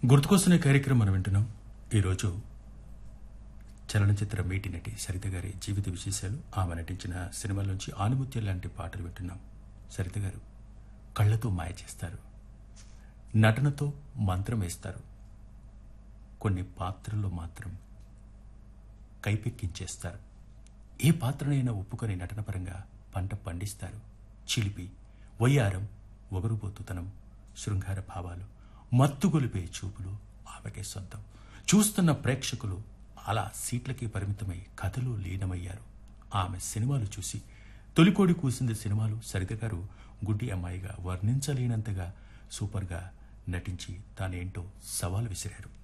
గుర్తుకొస్తున్న కార్యక్రమం మనం వింటున్నాం ఈరోజు చలనచిత్ర మేటి నటి సరిత గారి జీవిత విశేషాలు ఆమె నటించిన సినిమాల నుంచి ఆనుమత్యం లాంటి పాటలు వింటున్నాం సరిత గారు కళ్ళతో మాయ చేస్తారు నటనతో మంత్రం వేస్తారు కొన్ని పాత్రల్లో మాత్రం కైపెక్కించేస్తారు ఏ పాత్రనైనా ఒప్పుకొని నటనపరంగా పంట పండిస్తారు చిలిపి వయ్యారం ఒగరుబోతుతనం శృంగార భావాలు మత్తుగొలిపే చూపులు ఆమెకే సొంతం చూస్తున్న ప్రేక్షకులు అలా సీట్లకి పరిమితమై కథలో లీనమయ్యారు ఆమె సినిమాలు చూసి తొలికోడి కూసింది సినిమాలు సరిత గారు గుడ్డి అమ్మాయిగా వర్ణించలేనంతగా సూపర్గా నటించి తానేంటో సవాల్ విసిరారు